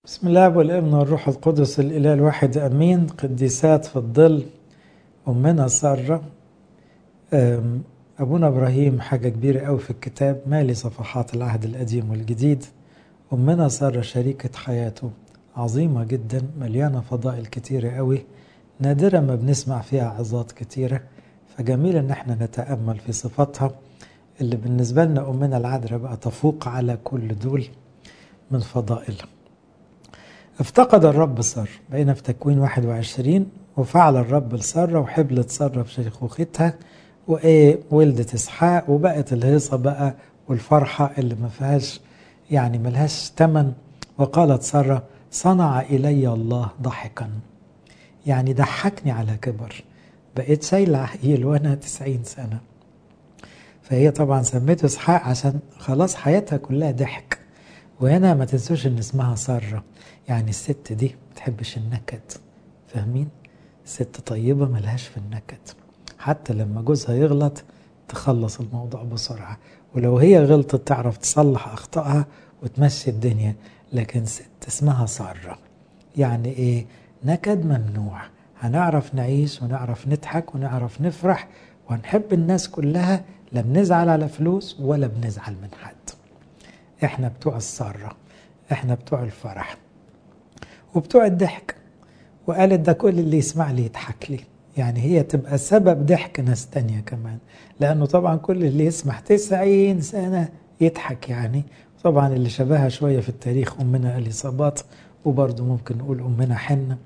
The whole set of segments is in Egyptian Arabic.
بسم الله والابن والروح القدس الإله الواحد أمين قديسات في الظل أمنا سارة أم، أبونا إبراهيم حاجة كبيرة أوي في الكتاب مالي صفحات العهد القديم والجديد أمنا سارة شريكة حياته عظيمة جدا مليانة فضائل كتيرة أوي نادرا ما بنسمع فيها عظات كتيرة فجميل إن احنا نتأمل في صفاتها اللي بالنسبة لنا أمنا العذراء بقى تفوق على كل دول من فضائلها افتقد الرب سارة بقينا في تكوين 21 وفعل الرب لسارة وحبلت سارة في شيخوختها وايه ولدت اسحاق وبقت الهيصة بقى والفرحة اللي ما فيهاش يعني ملهاش تمن وقالت سارة صنع إلي الله ضحكا يعني ضحكني على كبر بقيت شايلة عقيل وأنا 90 سنة فهي طبعا سميته اسحاق عشان خلاص حياتها كلها ضحك وهنا ما تنسوش ان اسمها سارة يعني الست دي ما بتحبش النكد فاهمين ست طيبة ملهاش في النكد حتى لما جوزها يغلط تخلص الموضوع بسرعة ولو هي غلطت تعرف تصلح أخطائها وتمشي الدنيا لكن ست اسمها سارة يعني إيه نكد ممنوع هنعرف نعيش ونعرف نضحك ونعرف نفرح وهنحب الناس كلها لا بنزعل على فلوس ولا بنزعل من حد احنا بتوع السارة احنا بتوع الفرح وبتوع الضحك وقالت ده كل اللي يسمع لي يضحك لي يعني هي تبقى سبب ضحك ناس تانية كمان لأنه طبعا كل اللي يسمح تسعين سنة يضحك يعني طبعا اللي شبهها شوية في التاريخ أمنا اليصابات وبرضه ممكن نقول أمنا حنة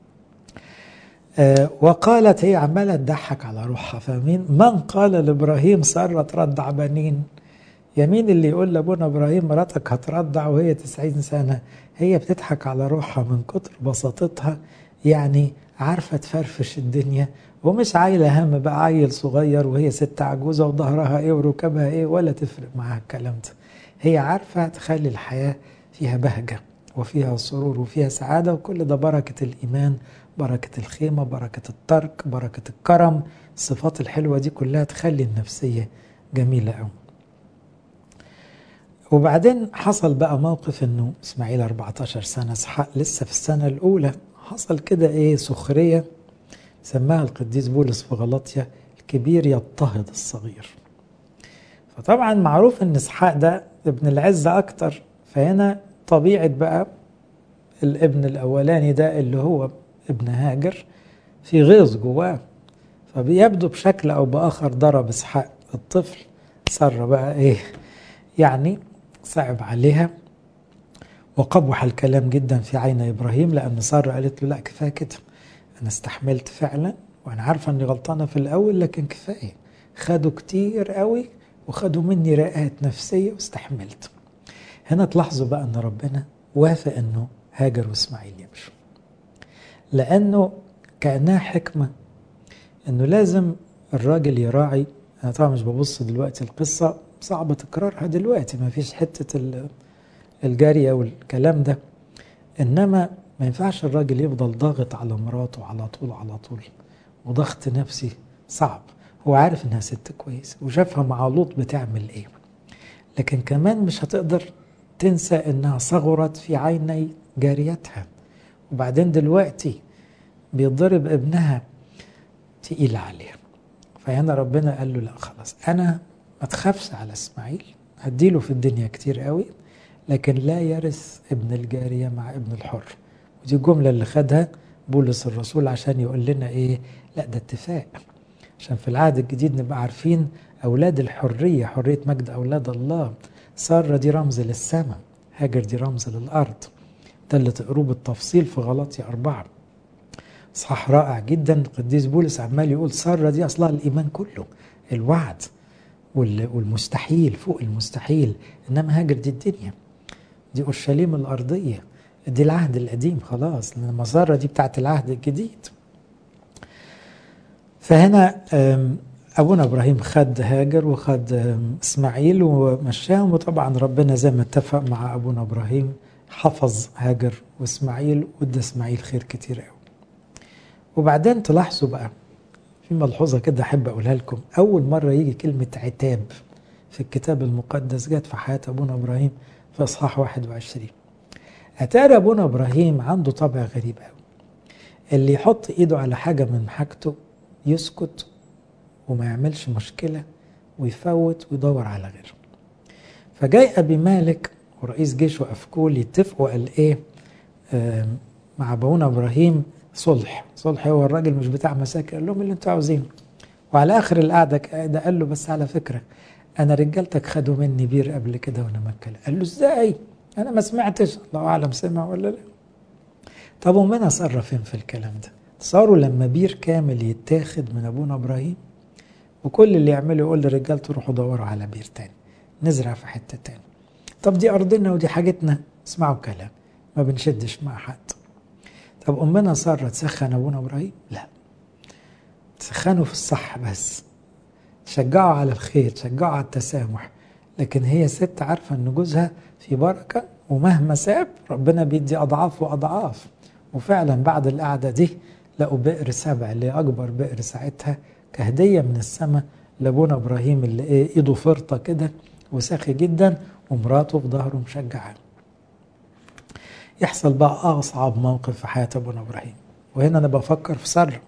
آه وقالت هي عمالة تضحك على روحها فاهمين من قال لإبراهيم سارة ترضع بنين يمين اللي يقول لابونا ابراهيم مراتك هترضع وهي 90 سنه هي بتضحك على روحها من كتر بساطتها يعني عارفه تفرفش الدنيا ومش عايله هم بقى عيل صغير وهي ست عجوزه وظهرها ايه وركبها ايه ولا تفرق معاها الكلام ده هي عارفه تخلي الحياه فيها بهجه وفيها سرور وفيها سعاده وكل ده بركه الايمان بركه الخيمه بركه الترك بركه الكرم الصفات الحلوه دي كلها تخلي النفسيه جميله قوي وبعدين حصل بقى موقف انه اسماعيل 14 سنه اسحاق لسه في السنه الاولى حصل كده ايه سخريه سماها القديس بولس في غلطيا الكبير يضطهد الصغير فطبعا معروف ان اسحاق ده ابن العزة اكتر فهنا طبيعة بقى الابن الاولاني ده اللي هو ابن هاجر في غيظ جواه فبيبدو بشكل او باخر ضرب اسحاق الطفل صار بقى ايه يعني صعب عليها وقبح الكلام جدا في عين ابراهيم لان ساره قالت له لا كفايه كده انا استحملت فعلا وانا عارفه اني غلطانه في الاول لكن كفايه خدوا كتير قوي وخدوا مني رقات نفسيه واستحملت هنا تلاحظوا بقى ان ربنا وافق انه هاجر واسماعيل يمشوا لانه كانها حكمه انه لازم الراجل يراعي انا طبعا مش ببص دلوقتي القصه صعب تكرارها دلوقتي ما فيش حتة الجارية والكلام ده إنما ما ينفعش الراجل يفضل ضاغط على مراته على طول على طول وضغط نفسي صعب هو عارف إنها ست كويس وشافها مع لوط بتعمل إيه لكن كمان مش هتقدر تنسى إنها صغرت في عيني جاريتها وبعدين دلوقتي بيضرب ابنها تقيل عليها فهنا ربنا قال له لا خلاص أنا ما تخافش على اسماعيل هديله في الدنيا كتير قوي لكن لا يرث ابن الجارية مع ابن الحر ودي الجملة اللي خدها بولس الرسول عشان يقول لنا ايه لا ده اتفاق عشان في العهد الجديد نبقى عارفين أولاد الحرية حرية مجد أولاد الله سارة دي رمز للسماء هاجر دي رمز للأرض ده اللي تقروه بالتفصيل في غلطي أربعة صح رائع جدا القديس بولس عمال يقول سارة دي أصلها الإيمان كله الوعد والمستحيل فوق المستحيل انما هاجر دي الدنيا دي اورشليم الارضيه دي العهد القديم خلاص لان المساره دي بتاعت العهد الجديد فهنا ابونا ابراهيم خد هاجر وخد اسماعيل ومشاهم وطبعا ربنا زي ما اتفق مع ابونا ابراهيم حفظ هاجر واسماعيل وادى اسماعيل خير كتير قوي وبعدين تلاحظوا بقى في ملحوظة كده أحب أقولها لكم أول مرة يجي كلمة عتاب في الكتاب المقدس جت في حياة أبونا إبراهيم في إصحاح 21 أتاري أبونا إبراهيم عنده طبع غريب قوي اللي يحط إيده على حاجة من حاجته يسكت وما يعملش مشكلة ويفوت ويدور على غيره فجاي أبي مالك ورئيس جيش وأفكول يتفقوا قال إيه مع ابونا إبراهيم صلح صلح هو الراجل مش بتاع مساكن قال لهم اللي انتوا عاوزينه وعلى آخر القعدة ده قال له بس على فكرة أنا رجالتك خدوا مني بير قبل كده وأنا مكلة قال له إزاي أنا ما سمعتش الله أعلم سمع ولا لا طب ومن أصرف فين في الكلام ده صاروا لما بير كامل يتاخد من أبونا إبراهيم وكل اللي يعمله يقول لرجالته روحوا دوروا على بير تاني نزرع في حتة تاني طب دي أرضنا ودي حاجتنا اسمعوا كلام ما بنشدش مع حد طب أمنا سارة تسخن أبونا إبراهيم لا تسخنوا في الصح بس تشجعوا على الخير تشجعوا على التسامح لكن هي ست عارفة أن جوزها في بركة ومهما ساب ربنا بيدي أضعاف وأضعاف وفعلا بعد القعدة دي لقوا بئر سبع اللي أكبر بئر ساعتها كهدية من السماء لابونا إبراهيم اللي إيه إيده فرطة كده وساخي جدا ومراته في ظهره مشجعة يحصل بقى أصعب موقف في حياة أبونا إبراهيم وهنا أنا بفكر في سر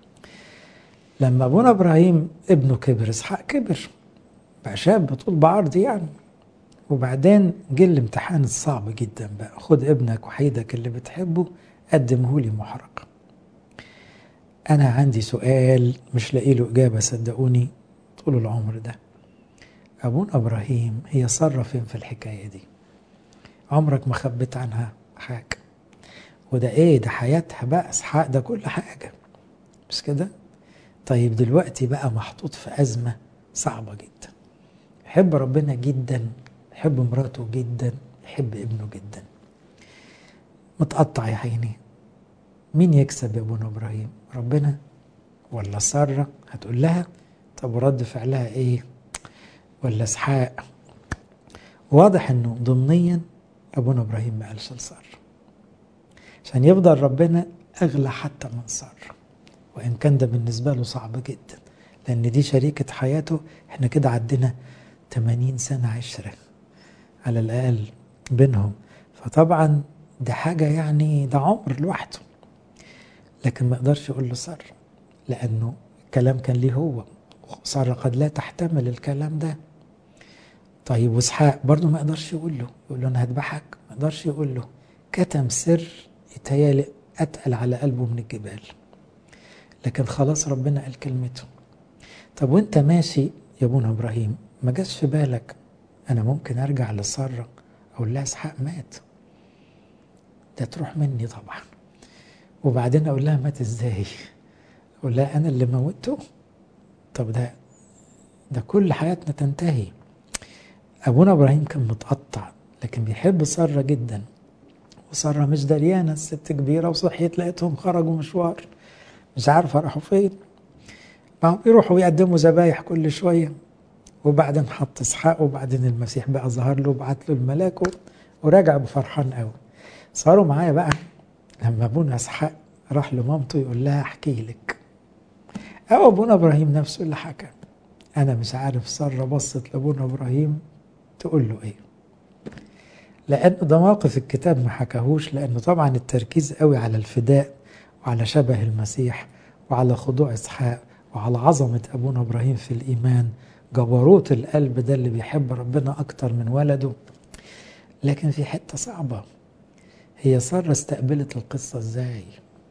لما أبونا إبراهيم ابنه كبر إسحاق كبر بقى شاب طول بعرض يعني وبعدين جه الامتحان الصعب جدا بقى خد ابنك وحيدك اللي بتحبه قدمه لي محرق أنا عندي سؤال مش لاقي له إجابة صدقوني طول العمر ده أبونا إبراهيم هي سارة فين في الحكاية دي عمرك ما خبيت عنها حاجة وده إيه ده حياتها بقى إسحاق ده كل حاجة مش كده طيب دلوقتي بقى محطوط في أزمة صعبة جدا يحب ربنا جدا يحب مراته جدا يحب ابنه جدا متقطع يا عيني مين يكسب يا ابونا ابراهيم ربنا ولا ساره هتقول لها طب ورد فعلها ايه ولا اسحاق واضح انه ضمنيا ابونا ابراهيم ما قالش لساره عشان يفضل ربنا اغلى حتى من ساره وان كان ده بالنسبه له صعب جدا لان دي شريكه حياته احنا كده عدينا 80 سنه عشره على الاقل بينهم فطبعا ده حاجه يعني ده عمر لوحده لكن ما يقدرش يقول له سر لانه الكلام كان ليه هو ساره قد لا تحتمل الكلام ده طيب واسحاق برضه ما يقدرش يقول له يقول له انا هذبحك ما يقدرش يقول له كتم سر يتهيألي اتقل على قلبه من الجبال لكن خلاص ربنا قال كلمته طب وانت ماشي يا ابونا ابراهيم ما جاش في بالك انا ممكن ارجع لساره اقول لها اسحاق مات ده تروح مني طبعا وبعدين اقول لها مات ازاي اقول لها انا اللي موته طب ده ده كل حياتنا تنتهي ابونا ابراهيم كان متقطع لكن بيحب ساره جدا وساره مش دريانه الست كبيره وصحيت لقيتهم خرجوا مشوار مش عارفه راحوا فين ما هم بيروحوا يقدموا ذبايح كل شويه وبعدين حط اسحاق وبعدين المسيح بقى ظهر له وبعت له الملاك ورجع بفرحان قوي صاروا معايا بقى لما ابونا اسحاق راح لمامته يقول لها احكي لك او ابونا ابراهيم نفسه اللي حكى انا مش عارف ساره بصت لابونا ابراهيم تقول له ايه لان ده موقف الكتاب ما حكاهوش لانه طبعا التركيز قوي على الفداء وعلى شبه المسيح وعلى خضوع اسحاق وعلى عظمه ابونا ابراهيم في الايمان جبروت القلب ده اللي بيحب ربنا اكتر من ولده لكن في حته صعبه هي ساره استقبلت القصه ازاي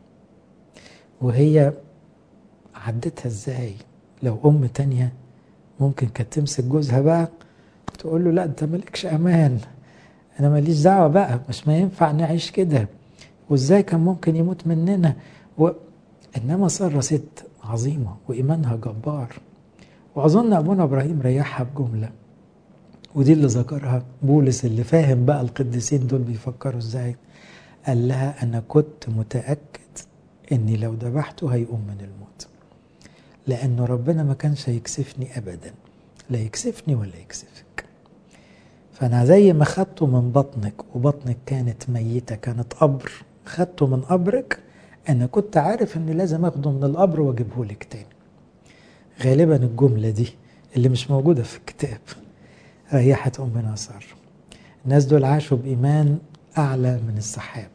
وهي عدتها ازاي لو ام تانية ممكن كانت تمسك جوزها بقى تقول له لا انت مالكش امان انا ماليش دعوه بقى مش ما ينفع نعيش كده وازاي كان ممكن يموت مننا و... انما ساره ست عظيمه وايمانها جبار واظن ابونا ابراهيم ريحها بجمله ودي اللي ذكرها بولس اللي فاهم بقى القديسين دول بيفكروا ازاي قال لها انا كنت متاكد اني لو ذبحته هيقوم من الموت لانه ربنا ما كانش هيكسفني ابدا لا يكسفني ولا يكسفك فانا زي ما خدته من بطنك وبطنك كانت ميته كانت قبر خدته من قبرك انا كنت عارف اني لازم اخده من القبر واجيبه لك تاني غالبا الجمله دي اللي مش موجوده في الكتاب ريحت امنا ساره الناس دول عاشوا بايمان أعلى من السحاب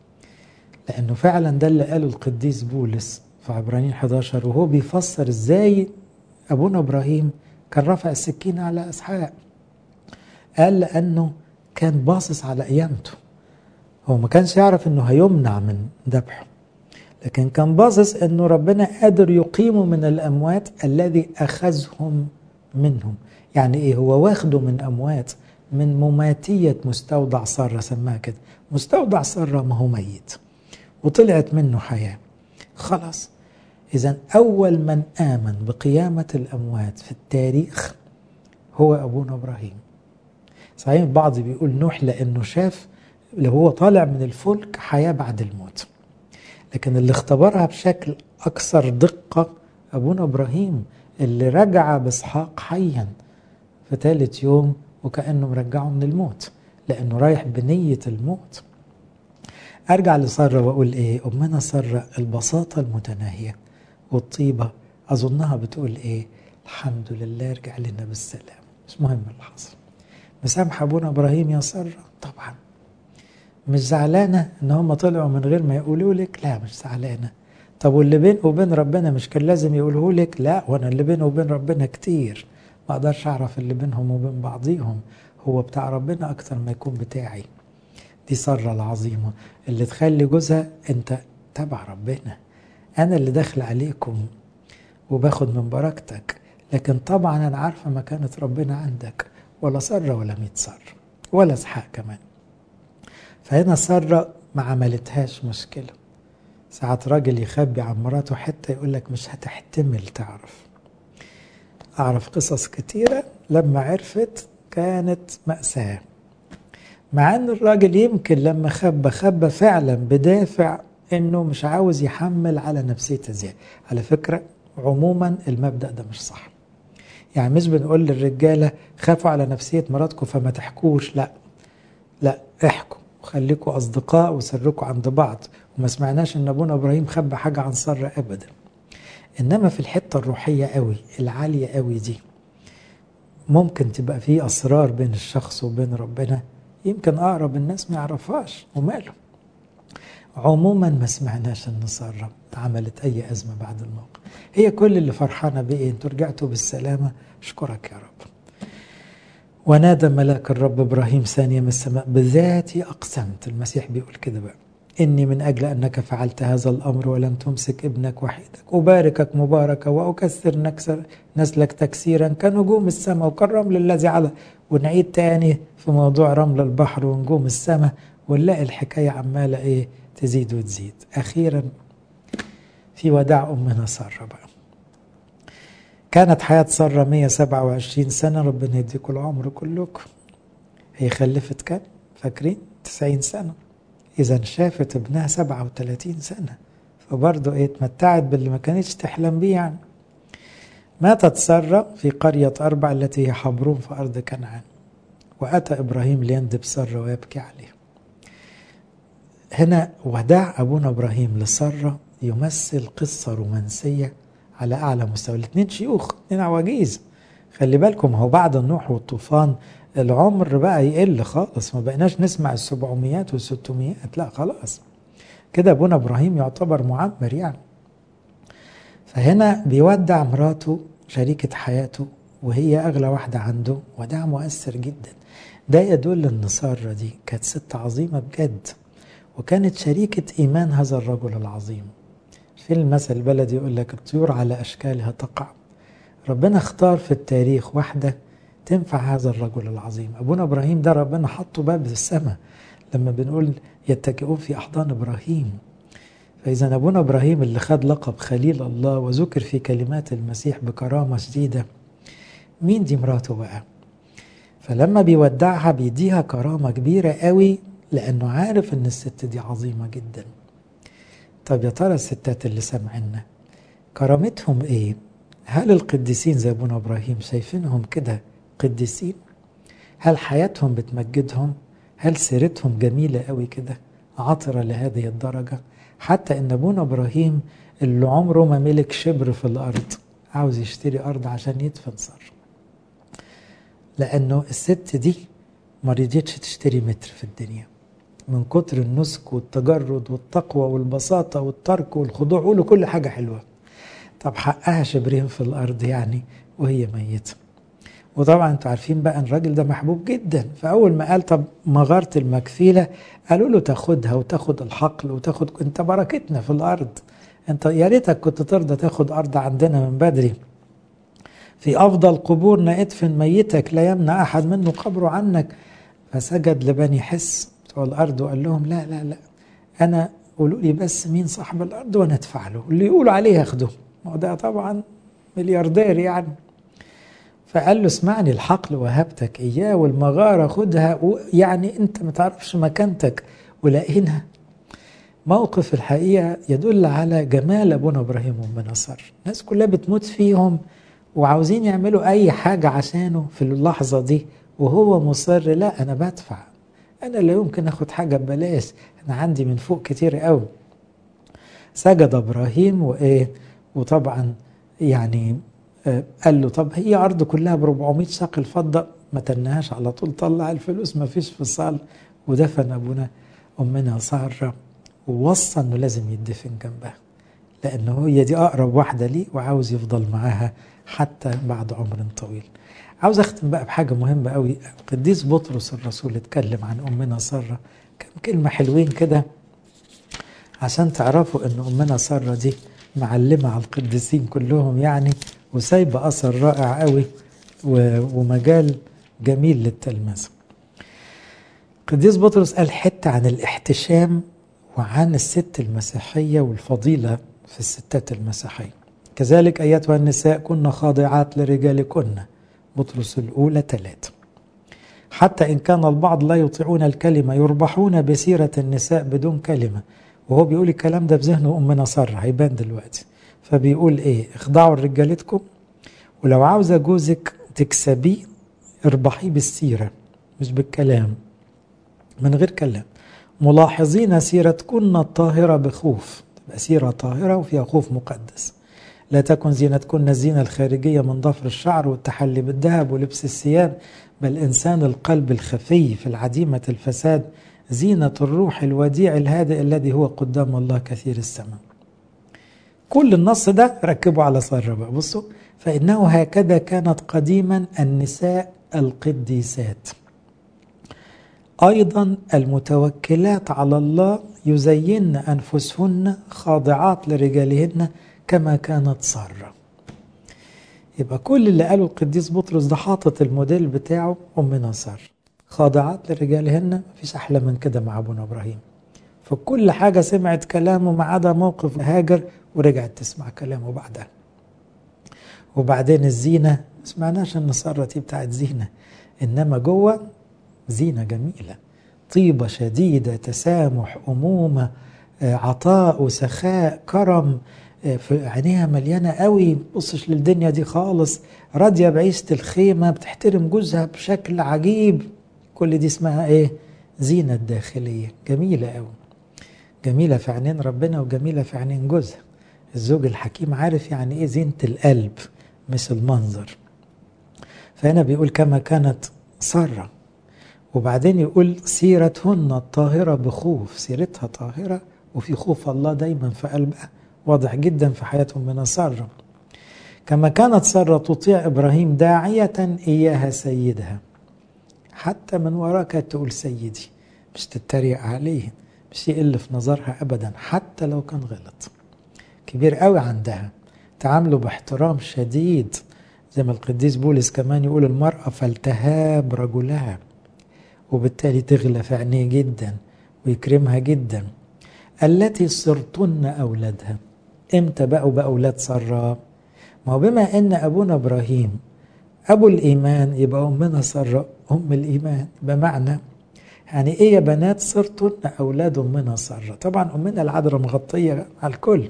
لأنه فعلا ده اللي قاله القديس بولس في عبرانيين 11 وهو بيفسر ازاي أبونا إبراهيم كان رافع السكينة على إسحاق قال لأنه كان باصص على قيامته هو ما كانش يعرف انه هيمنع من ذبحه لكن كان باصص انه ربنا قادر يقيمه من الاموات الذي اخذهم منهم يعني ايه هو واخده من اموات من مماتية مستودع سارة سماها كده مستودع سارة ما هو ميت وطلعت منه حياة خلاص إذا أول من آمن بقيامة الأموات في التاريخ هو أبونا إبراهيم صحيح البعض بيقول نوح لأنه شاف اللي هو طالع من الفلك حياة بعد الموت لكن اللي اختبرها بشكل أكثر دقة أبونا إبراهيم اللي رجع بإسحاق حيا في ثالث يوم وكأنه مرجعه من الموت لأنه رايح بنية الموت أرجع لسارة وأقول إيه أمنا سارة البساطة المتناهية والطيبة أظنها بتقول إيه الحمد لله رجع لنا بالسلام مش مهم اللي حصل مسامحة أبونا إبراهيم يا سارة طبعا مش زعلانة إن هم طلعوا من غير ما يقولوا لك لا مش زعلانة طب واللي بين وبين ربنا مش كان لازم يقوله لك لا وانا اللي بينه وبين ربنا كتير ما اقدرش اعرف اللي بينهم وبين بعضيهم هو بتاع ربنا اكتر ما يكون بتاعي دي سرة العظيمة اللي تخلي جوزها انت تبع ربنا انا اللي داخل عليكم وباخد من بركتك لكن طبعا انا عارفة مكانة ربنا عندك ولا سرة ولا ميت سر ولا اسحاق كمان فهنا سرة ما عملتهاش مشكلة ساعات راجل يخبي عن مراته حتى يقول لك مش هتحتمل تعرف أعرف قصص كتيرة لما عرفت كانت مأساة مع أن الراجل يمكن لما خبى خبى فعلا بدافع أنه مش عاوز يحمل على نفسيته زيادة على فكرة عموما المبدأ ده مش صح يعني مش بنقول للرجالة خافوا على نفسية مراتكم فما تحكوش لا لا احكوا وخليكوا أصدقاء وسركوا عند بعض وما سمعناش ان ابونا ابراهيم خبى حاجه عن ساره ابدا انما في الحته الروحيه قوي العاليه قوي دي ممكن تبقى في اسرار بين الشخص وبين ربنا يمكن اقرب الناس ما يعرفهاش وماله عموما ما سمعناش ان ساره عملت اي ازمه بعد الموقف هي كل اللي فرحانه بايه انتوا رجعتوا بالسلامه اشكرك يا رب ونادى ملاك الرب ابراهيم ثانيه من السماء بذاتي اقسمت المسيح بيقول كده بقى إني من أجل أنك فعلت هذا الأمر ولم تمسك ابنك وحيدك أباركك مباركة وأكثر نكسر نسلك تكسيرا كنجوم السماء وكالرمل الذي على ونعيد تاني في موضوع رمل البحر ونجوم السماء ونلاقي الحكاية عمالة إيه تزيد وتزيد أخيرا في وداع أمنا سارة بقى كانت حياة سارة 127 سنة ربنا يديكم العمر كلكم هي خلفت كام فاكرين 90 سنة إذا شافت ابنها 37 سنة فبرضه إيه اتمتعت باللي ما كانتش تحلم بيه يعني ماتت سارة في قرية أربع التي هي حبرون في أرض كنعان وأتى إبراهيم ليندب سارة ويبكي عليه هنا وداع أبونا إبراهيم لسارة يمثل قصة رومانسية على أعلى مستوى الاثنين شيوخ اثنين عواجيز خلي بالكم هو بعد النوح والطوفان العمر بقى يقل خالص ما بقيناش نسمع السبعميات والستميات لا خلاص كده ابونا ابراهيم يعتبر معمر يعني فهنا بيودع مراته شريكة حياته وهي أغلى واحدة عنده وداع مؤثر جدا ده يدل أن سارة دي كانت ست عظيمة بجد وكانت شريكة إيمان هذا الرجل العظيم في المثل البلدي يقول لك الطيور على أشكالها تقع ربنا اختار في التاريخ واحدة تنفع هذا الرجل العظيم أبونا إبراهيم ده ربنا حطه باب السماء لما بنقول يتكئون في أحضان إبراهيم فإذا أبونا إبراهيم اللي خد لقب خليل الله وذكر في كلمات المسيح بكرامة شديدة مين دي مراته بقى فلما بيودعها بيديها كرامة كبيرة قوي لأنه عارف إن الست دي عظيمة جدا طب يا ترى الستات اللي سامعينا كرامتهم إيه هل القديسين زي أبونا إبراهيم شايفينهم كده قديسين هل حياتهم بتمجدهم هل سيرتهم جميلة قوي كده عطرة لهذه الدرجة حتى ان ابونا ابراهيم اللي عمره ما ملك شبر في الارض عاوز يشتري ارض عشان يدفن سارة لانه الست دي ما رضيتش تشتري متر في الدنيا من كتر النسك والتجرد والتقوى والبساطة والترك والخضوع قولوا كل حاجة حلوة طب حقها شبرين في الأرض يعني وهي ميتة وطبعا انتوا عارفين بقى الراجل ده محبوب جدا فأول ما قال طب مغارة المكفيلة قالوا له تاخدها وتاخد الحقل وتاخد انت بركتنا في الأرض انت يا ريتك كنت ترضى تاخد أرض عندنا من بدري في أفضل قبورنا ادفن ميتك لا يمنع أحد منه قبره عنك فسجد لبني حس بتوع الأرض وقال لهم لا لا لا أنا قولوا لي بس مين صاحب الأرض وأنا أدفع له اللي يقولوا عليه ياخده ما ده طبعا ملياردير يعني فقال له اسمعني الحقل وهبتك إياه والمغارة خدها يعني أنت ما تعرفش مكانتك ولقينا موقف الحقيقة يدل على جمال أبونا إبراهيم وأمنا سار الناس كلها بتموت فيهم وعاوزين يعملوا أي حاجة عشانه في اللحظة دي وهو مصر لا أنا بدفع أنا لا يمكن أخد حاجة ببلاش أنا عندي من فوق كتير قوي سجد إبراهيم وإيه وطبعا يعني قال له طب هي أرض كلها ب 400 شقل فضة ما تنهاش على طول طلع الفلوس ما فيش فصال ودفن أبونا أمنا سارة ووصى إنه لازم يدفن جنبها لأنه هي دي أقرب واحدة ليه وعاوز يفضل معاها حتى بعد عمر طويل عاوز أختم بقى بحاجة مهمة قوي قديس بطرس الرسول اتكلم عن أمنا سارة كم كلمة حلوين كده عشان تعرفوا إن أمنا سارة دي معلمة على القديسين كلهم يعني وسايبة أثر رائع قوي ومجال جميل للتلمذة قديس بطرس قال حتة عن الاحتشام وعن الست المسيحية والفضيلة في الستات المسيحية كذلك أيتها النساء كن خاضعات لرجالكن بطرس الأولى ثلاثة حتى إن كان البعض لا يطيعون الكلمة يربحون بسيرة النساء بدون كلمة وهو بيقول الكلام ده بذهنه أمنا سارة هيبان دلوقتي فبيقول إيه اخضعوا لرجالتكم ولو عاوزة جوزك تكسبيه اربحيه بالسيرة مش بالكلام من غير كلام ملاحظين سيرتكن الطاهرة بخوف تبقى سيرة طاهرة وفيها خوف مقدس لا تكن زينتكن الزينة الخارجية من ضفر الشعر والتحلي بالذهب ولبس الثياب بل إنسان القلب الخفي في العديمة الفساد زينة الروح الوديع الهادئ الذي هو قدام الله كثير السماء كل النص ده ركبوا على سارة بقى بصوا فإنه هكذا كانت قديما النساء القديسات أيضا المتوكلات على الله يزين أنفسهن خاضعات لرجالهن كما كانت سارة يبقى كل اللي قاله القديس بطرس ده حاطط الموديل بتاعه أمنا سارة خاضعات لرجالهن مفيش أحلى من كده مع أبونا إبراهيم فكل حاجة سمعت كلامه ما عدا موقف هاجر ورجعت تسمع كلامه بعدها وبعدين الزينة ما سمعناش ان سارة دي بتاعت زينة انما جوه زينة جميلة طيبة شديدة تسامح أمومة عطاء وسخاء كرم في عينيها مليانة قوي بصش للدنيا دي خالص راضية بعيشة الخيمة بتحترم جوزها بشكل عجيب كل دي اسمها ايه زينة الداخلية جميلة قوي جميلة في عينين ربنا وجميلة في عينين جوزها الزوج الحكيم عارف يعني ايه زينة القلب مش المنظر فهنا بيقول كما كانت سارة وبعدين يقول سيرتهن الطاهرة بخوف سيرتها طاهرة وفي خوف الله دايما في قلبها واضح جدا في حياتهم من سارة كما كانت سارة تطيع إبراهيم داعية إياها سيدها حتى من وراك تقول سيدي مش تتريق عليه مش يقل في نظرها أبدا حتى لو كان غلط كبير قوي عندها تعامله باحترام شديد زي ما القديس بولس كمان يقول المرأة فلتهاب رجلها وبالتالي تغلى في عينيه جدا ويكرمها جدا التي صرتن أولادها امتى بقوا بأولاد سراء ما هو بما ان ابونا ابراهيم ابو الايمان يبقى امنا سراء ام الايمان بمعنى يعني ايه يا بنات صرتن اولاد امنا ساره طبعا امنا العذراء مغطيه على الكل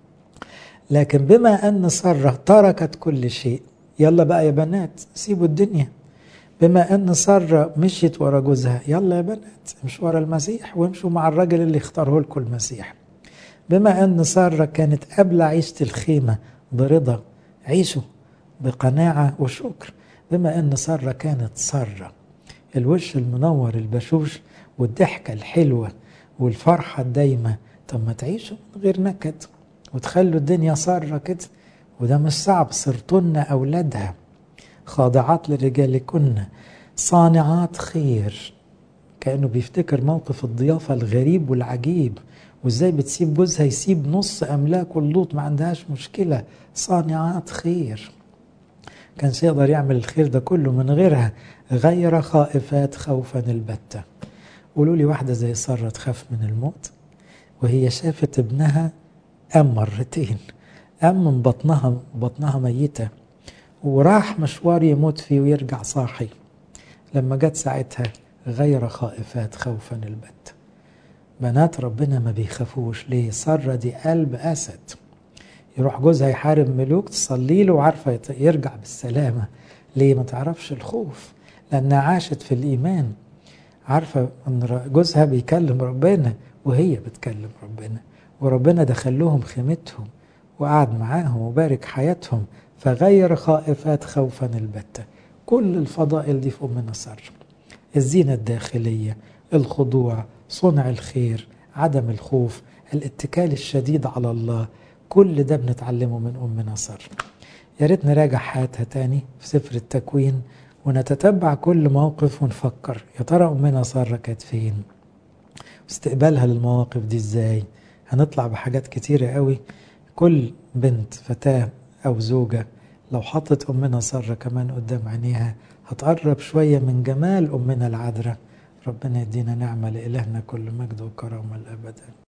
لكن بما ان ساره تركت كل شيء يلا بقى يا بنات سيبوا الدنيا بما ان ساره مشيت ورا جوزها يلا يا بنات امشوا ورا المسيح وامشوا مع الراجل اللي اختاره لكم المسيح بما ان ساره كانت قبل عيشه الخيمه برضا عيشوا بقناعه وشكر بما ان ساره كانت ساره الوش المنور البشوش والضحكة الحلوة والفرحة الدايمة طب ما تعيشوا من غير نكد وتخلوا الدنيا سارة كده وده مش صعب صرتن أولادها خاضعات لرجالكن صانعات خير كأنه بيفتكر موقف الضيافة الغريب والعجيب وازاي بتسيب جوزها يسيب نص أملاك واللوط ما عندهاش مشكلة صانعات خير كانش يقدر يعمل الخير ده كله من غيرها غير خائفات خوفا البتة قولوا لي واحدة زي سارة تخاف من الموت وهي شافت ابنها قام مرتين قام من بطنها بطنها ميتة وراح مشوار يموت فيه ويرجع صاحي لما جت ساعتها غير خائفات خوفا البت بنات ربنا ما بيخافوش ليه سارة دي قلب أسد يروح جوزها يحارب ملوك تصلي له وعارفة يرجع بالسلامة ليه ما تعرفش الخوف لأنها عاشت في الإيمان عارفة أن جوزها بيكلم ربنا وهي بتكلم ربنا وربنا دخل لهم خيمتهم وقعد معاهم وبارك حياتهم فغير خائفات خوفا البتة كل الفضائل دي في أمنا سارة الزينة الداخلية الخضوع صنع الخير عدم الخوف الاتكال الشديد على الله كل ده بنتعلمه من أمنا سارة يا ريت نراجع حياتها تاني في سفر التكوين ونتتبع كل موقف ونفكر يا ترى أمنا سارة كانت فين واستقبالها للمواقف دي ازاي هنطلع بحاجات كتيرة قوي كل بنت فتاة أو زوجة لو حطت أمنا سارة كمان قدام عينيها هتقرب شوية من جمال أمنا العذراء ربنا يدينا نعمة لإلهنا كل مجد وكرامة الأبد